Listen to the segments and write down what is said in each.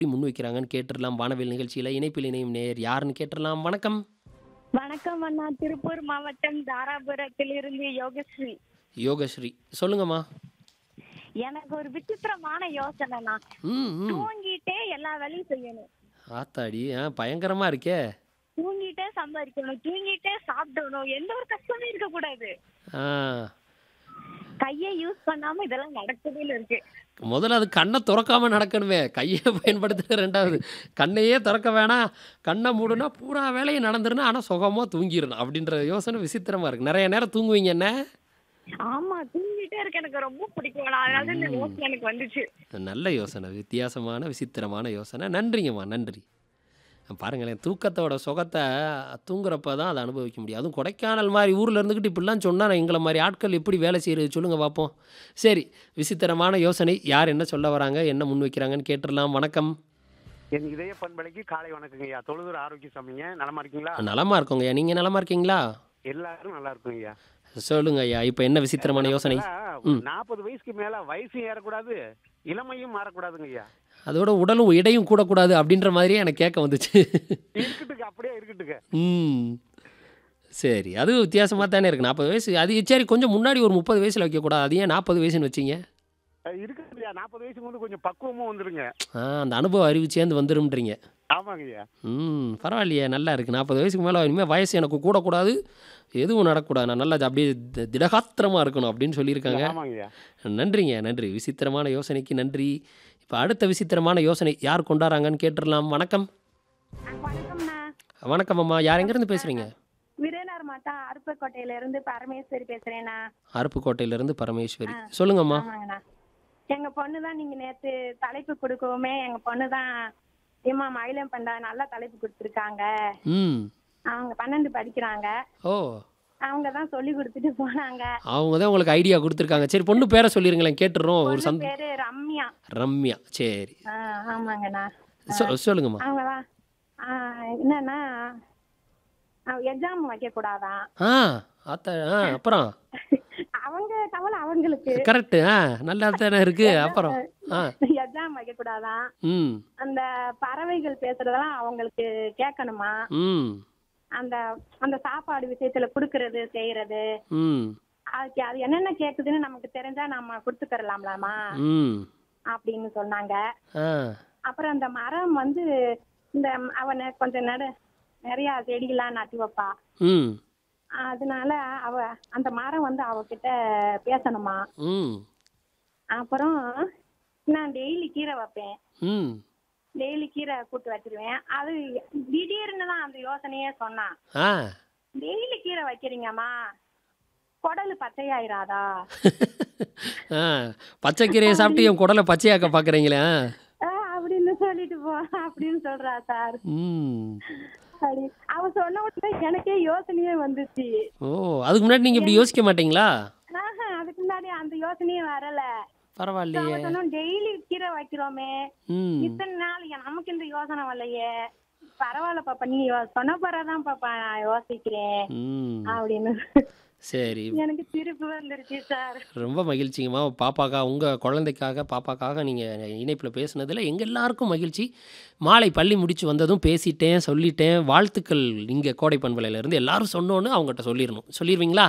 எப்படி முன்வைக்கிறாங்கன்னு கேட்டுறலாம் வானவில் நிகழ்ச்சியில் இணைப்பில் இணையும் நேயர் யாருன்னு கேட்டுறலாம் வணக்கம் வணக்கம் அண்ணா திருப்பூர் மாவட்டம் தாராபுரத்திலிருந்து யோகஸ்ரீ யோகஸ்ரீ சொல்லுங்கம்மா எனக்கு ஒரு விசித்திரமான யோசனைண்ணா ம் ம் தூங்கிட்டே எல்லா வேலையும் செய்யணும் ஆத்தாடி ஆ பயங்கரமா இருக்கே தூங்கிட்டே சம்பாதிக்கணும் தூங்கிட்டே சாப்பிடணும் எந்த ஒரு கஷ்டமும் இருக்க கூடாது ஆ கையை யூஸ் பண்ணாம இதெல்லாம் நடக்கவே இருக்கு முதல்ல அது கண்ணை திறக்காம நடக்கணுமே கையை பயன்படுத்துகிற ரெண்டாவது கண்ணையே திறக்க வேணாம் கண்ணை மூடுனா பூரா வேலையும் நடந்துருனா ஆனால் சுகமாக தூங்கிடணும் அப்படின்ற யோசனை விசித்திரமா இருக்கு நிறைய நேரம் தூங்குவீங்க என்ன ஆமா தூங்கிட்டே இருக்க எனக்கு ரொம்ப பிடிக்கும் நான் அதனால இந்த யோசனை எனக்கு வந்துச்சு நல்ல யோசனை வித்தியாசமான விசித்திரமான யோசனை நன்றிங்கம்மா நன்றி பாருங்களேன் தூக்கத்தோட சுகத்தை தூங்குறப்ப தான் அதை அனுபவிக்க முடியும் அதுவும் கொடைக்கானல் மாதிரி ஊரில் இருந்துக்கிட்டு இப்படிலாம் சொன்னால் எங்களை மாதிரி ஆட்கள் எப்படி வேலை செய்கிறது சொல்லுங்கள் பார்ப்போம் சரி விசித்திரமான யோசனை யார் என்ன சொல்ல வராங்க என்ன முன் வைக்கிறாங்கன்னு கேட்டுடலாம் வணக்கம் என் இதய பண்பலைக்கு காலை வணக்கங்க ஐயா தொழுதூர் ஆரோக்கிய சாமிங்க நலமா இருக்கீங்களா நலமா இருக்கோங்க ஐயா நீங்கள் நலமா இருக்கீங்களா எல்லாரும் நல்லா இருக்குங்க ஐயா சொல்லுங்க ஐயா இப்போ என்ன விசித்திரமான யோசனை ம். நாற்பது வயசுக்கு மேல வயசும் ஏறக்கூடாது இளமையும் மாறக்கூடாதுங்க ஐயா அதோட உடலும் எடையும் கூடக்கூடாது அப்படின்ற மாதிரியே எனக்கு கேட்க வந்துச்சு இருக்கட்டுங்க அப்படியே இருக்கட்டுங்க ம் சரி அது வித்தியாசமாக தானே இருக்குது நாற்பது வயசு அது சரி கொஞ்சம் முன்னாடி ஒரு முப்பது வயசில் வைக்கக்கூடாது அது ஏன் நாற்பது வயசுன்னு வச்சிங்க அஹ் இருக்குங்க ஐயா நாற்பது வயசுக்கு வந்து கொஞ்சம் பக்குவமும் வந்துருங்க ஆ அந்த அனுபவம் அறிவு சேர்ந்து வந்துரும்ன்றீங்க ஆமாங்க ஐயா ம் பரவாயில்லையே நல்லா இருக்குது நாற்பது வயசுக்கு மேலே இனிமேல் வயசு எனக்கு கூடக்கூடாது எதுவும் நடக்கக்கூடாது நான் நல்லா அப்படியே தி- திடகாத்திரமாக இருக்கணும் அப்படின்னு சொல்லியிருக்காங்க ஆமாங்க ஐயா நன்றிங்க நன்றி விசித்திரமான யோசனைக்கு நன்றி இப்போ அடுத்த விசித்திரமான யோசனை யார் கொண்டாடுறாங்கன்னு கேட்டுடலாம் வணக்கம் வணக்கம்ண்ணா வணக்கம் அம்மா யார் எங்கேருந்து பேசுகிறீங்க விருதுநகர் மாவட்டம் அருப்புக்கோட்டையில இருந்து பரமேஸ்வரி பேசுறேண்ணா அருப்புக்கோட்டையிலேருந்து பரமேஸ்வரி சொல்லுங்கம்மா ஆமாங்கண்ணா எங்க பொண்ணு தான் நீங்க நேத்து தலைப்பு கொடுக்கவுமே எங்க பொண்ணு தான் ஏமா மயிலம் பண்டா நல்ல தலைப்பு கொடுத்துருக்காங்க ம் அவங்க பன்னெண்டு படிக்கிறாங்க ஓ அவங்க தான் சொல்லி கொடுத்துட்டு போனாங்க அவங்க தான் உங்களுக்கு ஐடியா கொடுத்துருக்காங்க சரி பொண்ணு பேரை சொல்லிருங்களேன் கேட்டுடுறோம் ஒரு பொண்ணு சந்த பேரு ரம்யா ரம்யா சரி ஆ, ஆமாங்கண்ணா சொ சொல்லுங்கம்மா அவங்க தான் ஆ, என்னன்னா எக்ஸாம் வைக்க கூடாதான் ஆ அத்த ஆ அப்புறம் அவங்க கவலை அவங்களுக்கு கரெக்டு ஆ நல்லா தானே இருக்கு அப்புறம் ஆ எக்ஸாம் வைக்க கூடாதான் ம் அந்த பறவைகள் பேசுறதெல்லாம் அவங்களுக்கு கேட்கணுமா ம் அந்த அந்த சாப்பாடு விஷயத்துல குடுக்கறது செய்யறது ம் அதுக்கு அது என்னென்ன கேக்குதுன்னு நமக்கு தெரிஞ்சா நம்ம கொடுத்துக்கறலாம்லாமா ம் அப்படின்னு சொன்னாங்க ஆ அப்புறம் அந்த மரம் வந்து இந்த அவனை கொஞ்சம் நடு நிறைய செடியெல்லாம் நட்டு வைப்பா ம் அதனால அவ அந்த மரம் வந்து அவகிட்ட பேசணுமா ம் அப்புறம் நான் டெய்லி கீரை வைப்பேன் ம் டெய்லி கீரை கூட்டு வச்சிருவேன் அது திடீர்னு தான் அந்த யோசனையே சொன்னான் ஆ டெய்லி கீரை வைக்கிறீங்கம்மா குடல் பச்சையாயிராதா ஆ பச்சைக்கீரையை சாப்பிட்டு என் குடலை பச்சையாக்க பார்க்குறீங்களே ஆ, அப்படின்னு சொல்லிட்டு போ அப்படின்னு சொல்றா சார் ம் அப்படி அவ சொன்ன உடனே எனக்கே யோசனையே வந்துச்சு ஓ அதுக்கு முன்னாடி நீங்கள் இப்படி யோசிக்க மாட்டீங்களா ஆஹா, அதுக்கு முன்னாடி அந்த யோசனையே வரல பரவாயில்லையே அவ சொன்னோம் டெய்லி கீரை வைக்கிறோமே ம் இத்தனை நாள் ஏன் நமக்கு இந்த யோசனை வரலையே பரவாயில்ல பாப்பா நீ யோ- சொன்ன பிறகுதான் பாப்பா நான் யோசிக்கிறேன் ம் அப்படின்னு சரி எனக்கு திருப்பி வந்துருச்சு சார் ரொம்ப மகிழ்ச்சிங்கம்மா பாப்பாக்கா உங்கள் குழந்தைக்காக பாப்பாக்காக நீங்கள் இணைப்பில் பேசுனதில் எங்கள் எல்லாருக்கும் மகிழ்ச்சி மாலை பள்ளி முடிச்சு வந்ததும் பேசிட்டேன் சொல்லிட்டேன் வாழ்த்துக்கள் இங்கே கோடை பண்பலையிலேருந்து எல்லாரும் சொன்னோன்னு அவங்ககிட்ட சொல்லிடணும் சொல்லிடுவீங்களா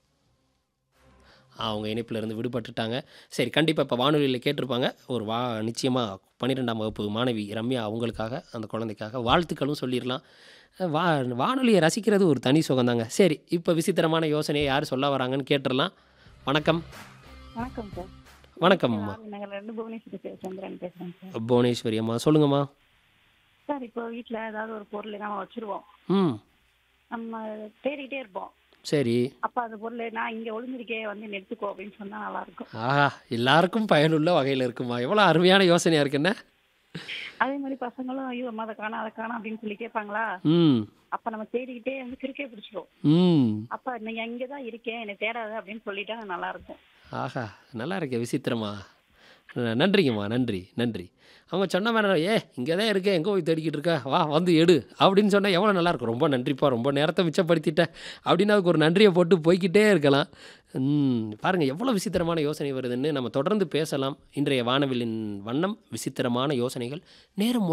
அவங்க இணைப்பில் இருந்து விடுபட்டுட்டாங்க சரி கண்டிப்பாக இப்போ வானொலியில் கேட்டிருப்பாங்க ஒரு வா நிச்சயமாக பன்னிரெண்டாம் வகுப்பு மாணவி ரம்யா அவங்களுக்காக அந்த குழந்தைக்காக வாழ்த்துக்களும் சொல்லிடலாம் வா வானொலியை ரசிக்கிறது ஒரு தனி சுகம்தாங்க சரி இப்போ விசித்திரமான யோசனையை யார் சொல்ல வராங்கன்னு கேட்டுடலாம் வணக்கம் வணக்கம் சார் வணக்கம்மா நாங்கள் ரெண்டு புவனேஸ்வரி சந்திரன் பேசுறேன் சார் புவனேஸ்வரி அம்மா சொல்லுங்கம்மா சார் இப்போ வீட்டில் ஏதாவது ஒரு பொருள் நம்ம வச்சிருவோம் ம் நம்ம தேடிக்கிட்டே இருப்போம் சரி அப்ப அந்த பொருள் நான் இங்க ஒளிஞ்சிருக்கே வந்து நீ எடுத்துக்கோ அப்படின்னு சொன்னா நல்லா இருக்கும் ஆஹா எல்லாருக்கும் பயனுள்ள வகையில் இருக்குமா எவ்வளோ அருமையான யோசனையாக இருக்குண்ணே அதே மாதிரி பசங்களும் ஐயோ அம்மா அதை காணா அதை காணா அப்படின்னு சொல்லி கேட்பாங்களா ம் அப்ப நம்ம தேடிக்கிட்டே வந்து கிறுக்கே பிடிச்சிரும் ம் அப்ப நீங்க இங்கதான் இருக்கேன் என்னை தேடாத அப்படின்னு சொல்லிட்டா நல்லா இருக்கும் ஆஹா நல்லா இருக்கே விசித்திரமா அஹ் நன்றிங்கம்மா நன்றி நன்றி அவங்க சொன்ன மாதிரி ஏ இங்கே தான் இருக்கேன் எங்கே போய் தேடிக்கிட்டு இருக்க வா வந்து எடு அப்படின்னு சொன்னால் எவ்வளோ நல்லாயிருக்கும் ரொம்ப நன்றிப்பா ரொம்ப நேரத்தை மிச்சப்படுத்திட்டேன் அப்படின்னு அதுக்கு ஒரு நன்றியை போட்டு போய்க்கிட்டே இருக்கலாம் ம், பாருங்க எவ்வளோ விசித்திரமான யோசனை வருதுன்னு நம்ம தொடர்ந்து பேசலாம் இன்றைய வானவிலின் வண்ணம் விசித்திரமான யோசனைகள் நேரம்